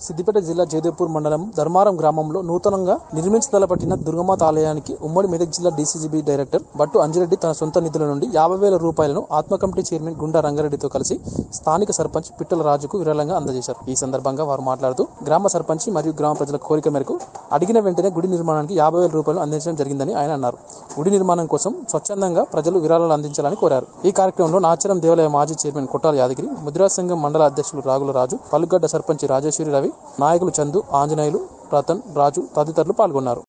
సిద్దిపేట జిల్లా జయదేవ్పూర్ మండలం ధర్మారం గ్రామంలో నూతనంగా నిర్మించదలపట్టిన దుర్గమాత ఆలయానికి ఉమ్మడి మెదక్ జిల్లా డీసీజీబీ డైరెక్టర్ బట్టు అంజిరెడ్డి తన సొంత నిధుల నుండి యాభై వేల రూపాయలను ఆత్మ కమిటీ చైర్మన్ గుండా రంగారెడ్డితో కలిసి స్థానిక సర్పంచ్ పిట్టల రాజుకు విరాళంగా అందజేశారు ఈ సందర్భంగా వారు మాట్లాడుతూ గ్రామ సర్పంచ్ మరియు గ్రామ ప్రజల కోరిక మేరకు అడిగిన వెంటనే గుడి నిర్మాణానికి యాభై వేల రూపాయలు అందించడం జరిగిందని ఆయన అన్నారు గుడి నిర్మాణం కోసం స్వచ్ఛందంగా ప్రజలు విరాళాలు అందించాలని కోరారు ఈ కార్యక్రమంలో నాచరం దేవాలయ మాజీ చైర్మన్ కొట్టాల యాదగిరి ముద్రా సంఘం మండల అధ్యక్షులు రాగుల రాజు పలుగడ్డ సర్పంచ్ రాజేశ్వరి రవి నాయకులు చందు ఆంజనేయులు రతన్ రాజు తదితరులు పాల్గొన్నారు